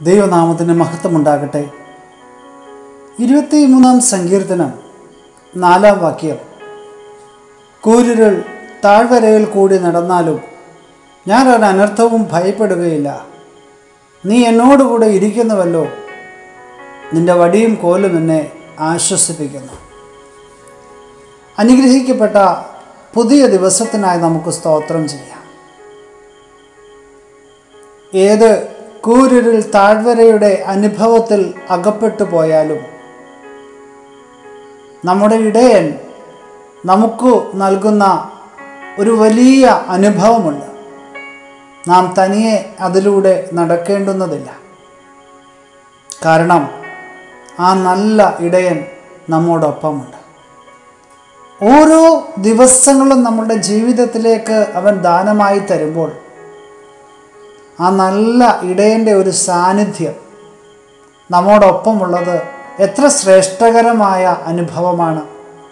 ദൈവനാമത്തിന് മഹത്വമുണ്ടാകട്ടെ ഇരുപത്തി മൂന്നാം സങ്കീർത്തനം നാലാം വാക്യം കൂരുരുൾ താഴ്വരയിൽ കൂടി നടന്നാലും ഞാൻ ഒരു അനർത്ഥവും ഭയപ്പെടുകയില്ല നീ എന്നോടുകൂടെ ഇരിക്കുന്നുവല്ലോ നിന്റെ വടിയും കോലും എന്നെ ആശ്വസിപ്പിക്കുന്നു അനുഗ്രഹിക്കപ്പെട്ട പുതിയ ദിവസത്തിനായി നമുക്ക് സ്തോത്രം ചെയ്യാം ഏത് കൂരുരുൾ താഴ്വരയുടെ അനുഭവത്തിൽ അകപ്പെട്ടു പോയാലും നമ്മുടെ ഇടയൻ നമുക്ക് നൽകുന്ന ഒരു വലിയ അനുഭവമുണ്ട് നാം തനിയെ അതിലൂടെ നടക്കേണ്ടുന്നതില്ല കാരണം ആ നല്ല ഇടയൻ നമ്മോടൊപ്പമുണ്ട് ഓരോ ദിവസങ്ങളും നമ്മുടെ ജീവിതത്തിലേക്ക് അവൻ ദാനമായി തരുമ്പോൾ ആ നല്ല ഇടയൻ്റെ ഒരു സാന്നിധ്യം നമ്മോടൊപ്പമുള്ളത് എത്ര ശ്രേഷ്ഠകരമായ അനുഭവമാണ്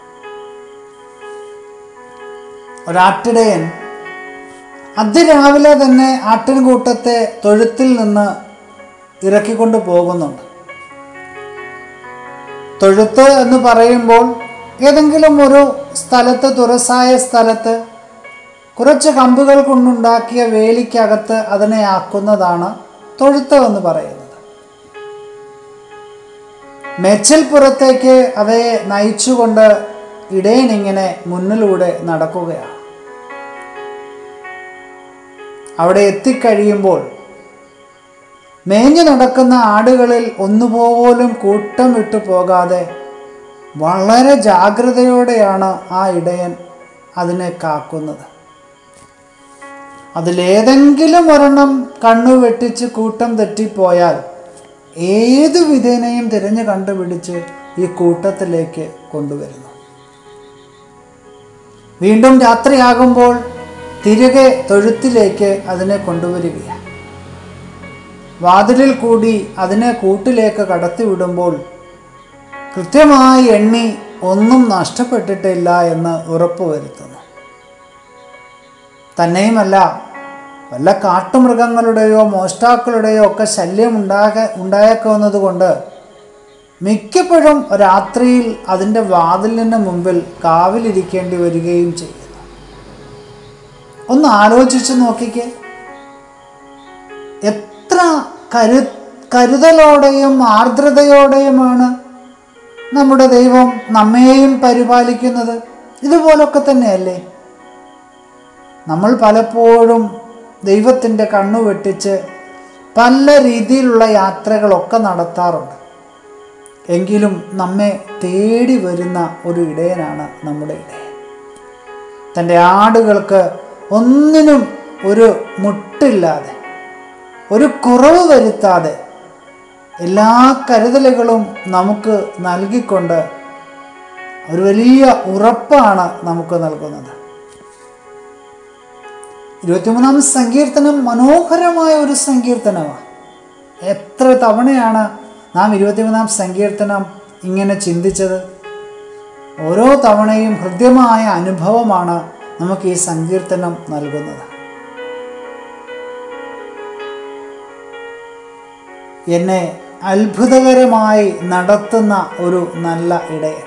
ഒരാട്ടിടയൻ അതിരാവിലെ തന്നെ ആട്ടിൻകൂട്ടത്തെ തൊഴുത്തിൽ നിന്ന് ഇറക്കിക്കൊണ്ട് പോകുന്നുണ്ട് തൊഴുത്ത് എന്ന് പറയുമ്പോൾ ഏതെങ്കിലും ഒരു സ്ഥലത്ത് തുറസായ സ്ഥലത്ത് കുറച്ച് കമ്പുകൾ കൊണ്ടുണ്ടാക്കിയ വേലിക്കകത്ത് അതിനെ ആക്കുന്നതാണ് തൊഴുത്ത് എന്ന് പറയുന്നത് മേച്ചൽപ്പുറത്തേക്ക് അവയെ നയിച്ചുകൊണ്ട് ഇടയനിങ്ങനെ മുന്നിലൂടെ നടക്കുകയാണ് അവിടെ എത്തിക്കഴിയുമ്പോൾ മേഞ്ഞു നടക്കുന്ന ആടുകളിൽ ഒന്നുപോലും കൂട്ടം വിട്ടു പോകാതെ വളരെ ജാഗ്രതയോടെയാണ് ആ ഇടയൻ അതിനെ കാക്കുന്നത് അതിലേതെങ്കിലും ഒരെണ്ണം കണ്ണു വെട്ടിച്ച് കൂട്ടം തെറ്റിപ്പോയാൽ ഏതു വിധേനയും തിരഞ്ഞു കണ്ടുപിടിച്ച് ഈ കൂട്ടത്തിലേക്ക് കൊണ്ടുവരുന്നു വീണ്ടും രാത്രിയാകുമ്പോൾ തിരികെ തൊഴുത്തിലേക്ക് അതിനെ കൊണ്ടുവരികയാണ് വാതിലിൽ കൂടി അതിനെ കൂട്ടിലേക്ക് കടത്തിവിടുമ്പോൾ കൃത്യമായി എണ്ണി ഒന്നും നഷ്ടപ്പെട്ടിട്ടില്ല എന്ന് ഉറപ്പുവരുത്തുന്നു തന്നെയുമല്ല വല്ല കാട്ടുമൃഗങ്ങളുടെയോ മോഷ്ടാക്കളുടെയോ ഒക്കെ ശല്യം ഉണ്ടാക ഉണ്ടായേക്കാവുന്നത് കൊണ്ട് മിക്കപ്പോഴും രാത്രിയിൽ അതിൻ്റെ വാതിലിന് മുമ്പിൽ കാവിലിരിക്കേണ്ടി വരികയും ചെയ്യുന്നു ഒന്ന് ആലോചിച്ച് നോക്കിക്കേ എത്ര കരു കരുതലോടെയും ആർദ്രതയോടെയുമാണ് നമ്മുടെ ദൈവം നമ്മെയും പരിപാലിക്കുന്നത് ഇതുപോലൊക്കെ തന്നെയല്ലേ നമ്മൾ പലപ്പോഴും ദൈവത്തിൻ്റെ കണ്ണു വെട്ടിച്ച് പല രീതിയിലുള്ള യാത്രകളൊക്കെ നടത്താറുണ്ട് എങ്കിലും നമ്മെ തേടി വരുന്ന ഒരു ഇടയനാണ് നമ്മുടെ ഇടയൻ തൻ്റെ ആടുകൾക്ക് ഒന്നിനും ഒരു മുട്ടില്ലാതെ ഒരു കുറവ് വരുത്താതെ എല്ലാ കരുതലുകളും നമുക്ക് നൽകിക്കൊണ്ട് ഒരു വലിയ ഉറപ്പാണ് നമുക്ക് നൽകുന്നത് ഇരുപത്തിമൂന്നാം സങ്കീർത്തനം മനോഹരമായ ഒരു സങ്കീർത്തനമാണ് എത്ര തവണയാണ് നാം ഇരുപത്തിമൂന്നാം സങ്കീർത്തനം ഇങ്ങനെ ചിന്തിച്ചത് ഓരോ തവണയും ഹൃദ്യമായ അനുഭവമാണ് നമുക്ക് ഈ സങ്കീർത്തനം നൽകുന്നത് എന്നെ അത്ഭുതകരമായി നടത്തുന്ന ഒരു നല്ല ഇടയൻ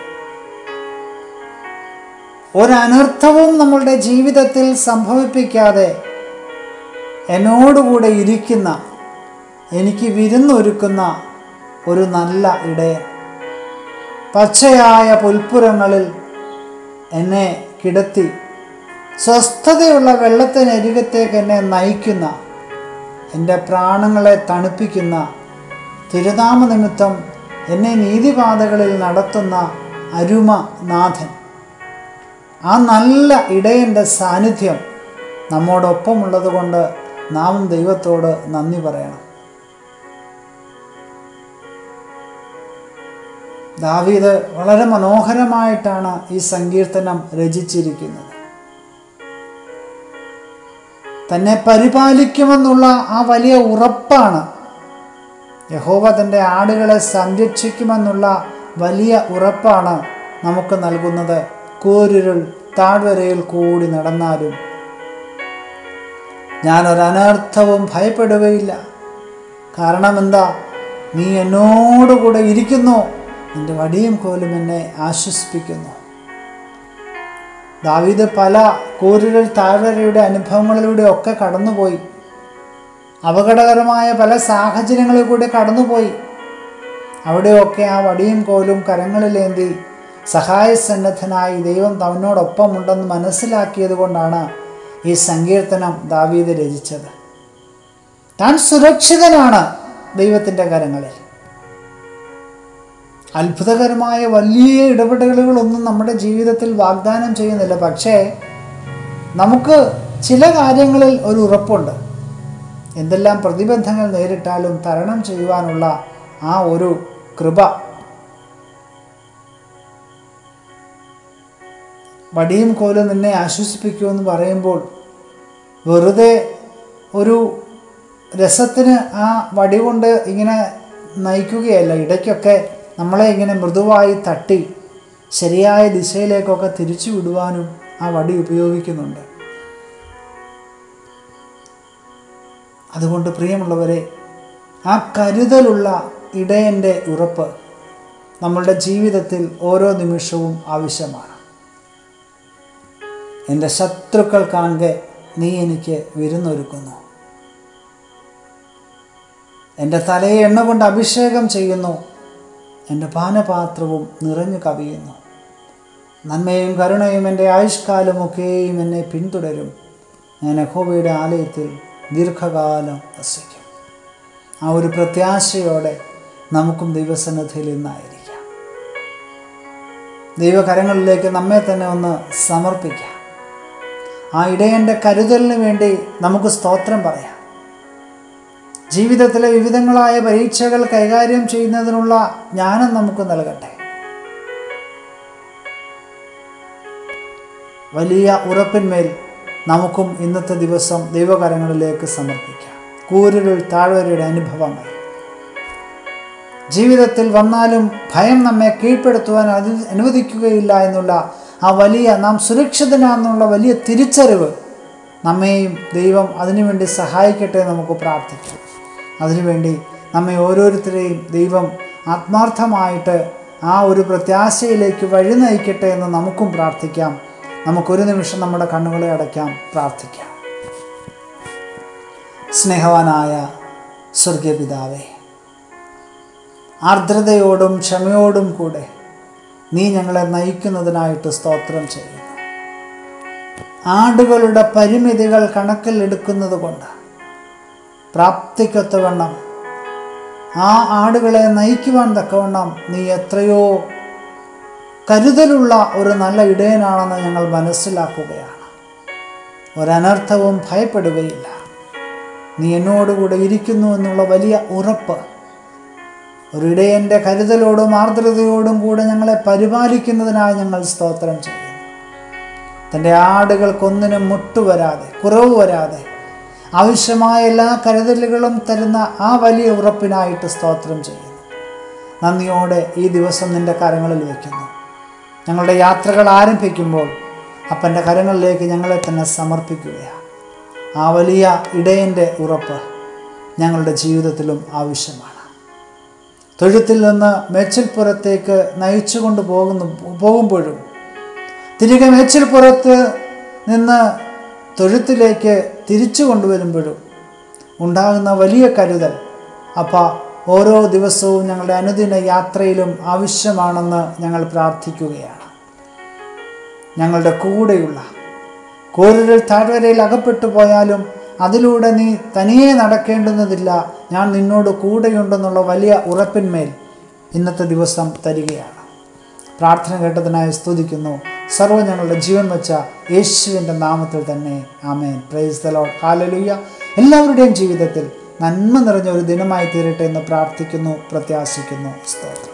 ഒരനർത്ഥവും നമ്മളുടെ ജീവിതത്തിൽ സംഭവിപ്പിക്കാതെ എന്നോടുകൂടെ ഇരിക്കുന്ന എനിക്ക് വിരുന്നൊരുക്കുന്ന ഒരു നല്ല ഇടയൻ പച്ചയായ പുൽപ്പുറങ്ങളിൽ എന്നെ കിടത്തി സ്വസ്ഥതയുള്ള വെള്ളത്തിനരികത്തേക്ക് എന്നെ നയിക്കുന്ന എൻ്റെ പ്രാണങ്ങളെ തണുപ്പിക്കുന്ന തിരുനാമ നിമിത്തം എന്നെ നീതിപാതകളിൽ നടത്തുന്ന അരുമ നാഥൻ ആ നല്ല ഇടയൻ്റെ സാന്നിധ്യം നമ്മോടൊപ്പമുള്ളത് കൊണ്ട് നാമും ദൈവത്തോട് നന്ദി പറയണം ദാവീദ് വളരെ മനോഹരമായിട്ടാണ് ഈ സങ്കീർത്തനം രചിച്ചിരിക്കുന്നത് തന്നെ പരിപാലിക്കുമെന്നുള്ള ആ വലിയ ഉറപ്പാണ് യഹോവ തൻ്റെ ആടുകളെ സംരക്ഷിക്കുമെന്നുള്ള വലിയ ഉറപ്പാണ് നമുക്ക് നൽകുന്നത് കൂരുരുൾ താഴ്വരയിൽ കൂടി നടന്നാലും ഞാനൊരനർത്ഥവും ഭയപ്പെടുകയില്ല കാരണം എന്താ നീ എന്നോടുകൂടെ ഇരിക്കുന്നു നിന്റെ വടിയും കോലും എന്നെ ആശ്വസിപ്പിക്കുന്നു ദാവീദ് പല കൂരുകൾ താഴ്വരയുടെ അനുഭവങ്ങളിലൂടെ ഒക്കെ കടന്നുപോയി അപകടകരമായ പല സാഹചര്യങ്ങളിൽ കൂടി കടന്നുപോയി അവിടെയൊക്കെ ആ വടിയും കോലും കരങ്ങളിലേന്തി സഹായസന്നദ്ധനായി ദൈവം തവനോടൊപ്പമുണ്ടെന്ന് മനസ്സിലാക്കിയത് കൊണ്ടാണ് ഈ സങ്കീർത്തനം ദാവീദ് രചിച്ചത് താൻ സുരക്ഷിതനാണ് ദൈവത്തിൻ്റെ കരങ്ങളിൽ അത്ഭുതകരമായ വലിയ ഇടപെടലുകളൊന്നും നമ്മുടെ ജീവിതത്തിൽ വാഗ്ദാനം ചെയ്യുന്നില്ല പക്ഷേ നമുക്ക് ചില കാര്യങ്ങളിൽ ഒരു ഉറപ്പുണ്ട് എന്തെല്ലാം പ്രതിബന്ധങ്ങൾ നേരിട്ടാലും തരണം ചെയ്യുവാനുള്ള ആ ഒരു കൃപ വടിയും കോലും നിന്നെ ആശ്വസിപ്പിക്കുമെന്ന് പറയുമ്പോൾ വെറുതെ ഒരു രസത്തിന് ആ വടി കൊണ്ട് ഇങ്ങനെ നയിക്കുകയല്ല ഇടയ്ക്കൊക്കെ നമ്മളെ ഇങ്ങനെ മൃദുവായി തട്ടി ശരിയായ ദിശയിലേക്കൊക്കെ തിരിച്ചു വിടുവാനും ആ വടി ഉപയോഗിക്കുന്നുണ്ട് അതുകൊണ്ട് പ്രിയമുള്ളവരെ ആ കരുതലുള്ള ഇടയൻ്റെ ഉറപ്പ് നമ്മളുടെ ജീവിതത്തിൽ ഓരോ നിമിഷവും ആവശ്യമാണ് എൻ്റെ ശത്രുക്കൾ കാണെ നീ എനിക്ക് വിരുന്നൊരുക്കുന്നു എൻ്റെ തലയെ എണ്ണ കൊണ്ട് അഭിഷേകം ചെയ്യുന്നു എൻ്റെ പാനപാത്രവും നിറഞ്ഞു കവിയുന്നു നന്മയും കരുണയും എൻ്റെ ആയുഷ്കാലമൊക്കെയും എന്നെ പിന്തുടരും ഞാൻ യഹോവയുടെ ആലയത്തിൽ ദീർഘകാലം വസിക്കും ആ ഒരു പ്രത്യാശയോടെ നമുക്കും ദൈവസന്നിധിയിൽ ഇന്നായിരിക്കാം ദൈവകരങ്ങളിലേക്ക് നമ്മെ തന്നെ ഒന്ന് സമർപ്പിക്കാം ആ ഇടയൻ്റെ കരുതലിന് വേണ്ടി നമുക്ക് സ്തോത്രം പറയാം ജീവിതത്തിലെ വിവിധങ്ങളായ പരീക്ഷകൾ കൈകാര്യം ചെയ്യുന്നതിനുള്ള ജ്ഞാനം നമുക്ക് നൽകട്ടെ വലിയ ഉറപ്പിന്മേൽ നമുക്കും ഇന്നത്തെ ദിവസം ദൈവകരങ്ങളിലേക്ക് സമർപ്പിക്കാം കൂരുരുൾ താഴ്വരയുടെ അനുഭവങ്ങൾ ജീവിതത്തിൽ വന്നാലും ഭയം നമ്മെ കീഴ്പ്പെടുത്തുവാൻ അത് അനുവദിക്കുകയില്ല എന്നുള്ള ആ വലിയ നാം സുരക്ഷിതനാണെന്നുള്ള വലിയ തിരിച്ചറിവ് നമ്മെയും ദൈവം അതിനുവേണ്ടി സഹായിക്കട്ടെ നമുക്ക് പ്രാർത്ഥിക്കാം അതിനുവേണ്ടി നമ്മെ ഓരോരുത്തരെയും ദൈവം ആത്മാർത്ഥമായിട്ട് ആ ഒരു പ്രത്യാശയിലേക്ക് വഴി നയിക്കട്ടെ എന്ന് നമുക്കും പ്രാർത്ഥിക്കാം നമുക്കൊരു നിമിഷം നമ്മുടെ കണ്ണുകളെ അടയ്ക്കാം പ്രാർത്ഥിക്കാം സ്നേഹവാനായ സ്വർഗീയ പിതാവേ ആർദ്രതയോടും ക്ഷമയോടും കൂടെ നീ ഞങ്ങളെ നയിക്കുന്നതിനായിട്ട് സ്തോത്രം ചെയ്യുന്നു ആടുകളുടെ പരിമിതികൾ കണക്കിൽ എടുക്കുന്നത് കൊണ്ട് പ്രാപ്തിക്കൊത്തവണ്ണം ആ ആടുകളെ നയിക്കുവാൻ തക്കവണ്ണം നീ എത്രയോ കരുതലുള്ള ഒരു നല്ല ഇടയനാണെന്ന് ഞങ്ങൾ മനസ്സിലാക്കുകയാണ് ഒരനർത്ഥവും ഭയപ്പെടുകയില്ല നീ എന്നോടുകൂടെ ഇരിക്കുന്നു എന്നുള്ള വലിയ ഉറപ്പ് ഒരു ഇടയൻ്റെ കരുതലോടും ആർദ്രതയോടും കൂടെ ഞങ്ങളെ പരിപാലിക്കുന്നതിനായി ഞങ്ങൾ സ്തോത്രം ചെയ്യുന്നു തൻ്റെ ആടുകൾക്കൊന്നിനും മുട്ടുവരാതെ കുറവ് വരാതെ ആവശ്യമായ എല്ലാ കരുതലുകളും തരുന്ന ആ വലിയ ഉറപ്പിനായിട്ട് സ്തോത്രം ചെയ്യുന്നു നന്ദിയോടെ ഈ ദിവസം നിൻ്റെ കരങ്ങളിൽ വയ്ക്കുന്നു ഞങ്ങളുടെ യാത്രകൾ ആരംഭിക്കുമ്പോൾ അപ്പൻ്റെ കരങ്ങളിലേക്ക് ഞങ്ങളെ തന്നെ സമർപ്പിക്കുകയാണ് ആ വലിയ ഇടയൻ്റെ ഉറപ്പ് ഞങ്ങളുടെ ജീവിതത്തിലും ആവശ്യമാണ് തൊഴുത്തിൽ നിന്ന് മേച്ചിൽപ്പുറത്തേക്ക് നയിച്ചു കൊണ്ട് പോകുന്നു പോകുമ്പോഴും തിരികെ മേച്ചിൽപ്പുറത്ത് നിന്ന് തൊഴുത്തിലേക്ക് തിരിച്ചു കൊണ്ടുവരുമ്പോഴും ഉണ്ടാകുന്ന വലിയ കരുതൽ അപ്പ ഓരോ ദിവസവും ഞങ്ങളുടെ അനുദിന യാത്രയിലും ആവശ്യമാണെന്ന് ഞങ്ങൾ പ്രാർത്ഥിക്കുകയാണ് ഞങ്ങളുടെ കൂടെയുള്ള കോരുകൾ താഴ്വരയിൽ അകപ്പെട്ടു പോയാലും അതിലൂടെ നീ തനിയെ നടക്കേണ്ടുന്നതില്ല ഞാൻ നിന്നോട് കൂടെയുണ്ടെന്നുള്ള വലിയ ഉറപ്പിന്മേൽ ഇന്നത്തെ ദിവസം തരികയാണ് പ്രാർത്ഥന കേട്ടതിനായി സ്തുതിക്കുന്നു സർവ്വ ഞങ്ങളുടെ ജീവൻ വെച്ച യേശുവിൻ്റെ നാമത്തിൽ തന്നെ ആമേൻ പ്രൈസ് ദ ലോഡ് ഹാലലുയ്യ എല്ലാവരുടെയും ജീവിതത്തിൽ നന്മ നിറഞ്ഞ ഒരു ദിനമായി തീരട്ടെ എന്ന് പ്രാർത്ഥിക്കുന്നു പ്രത്യാശിക്കുന്നു സ്തോത്രം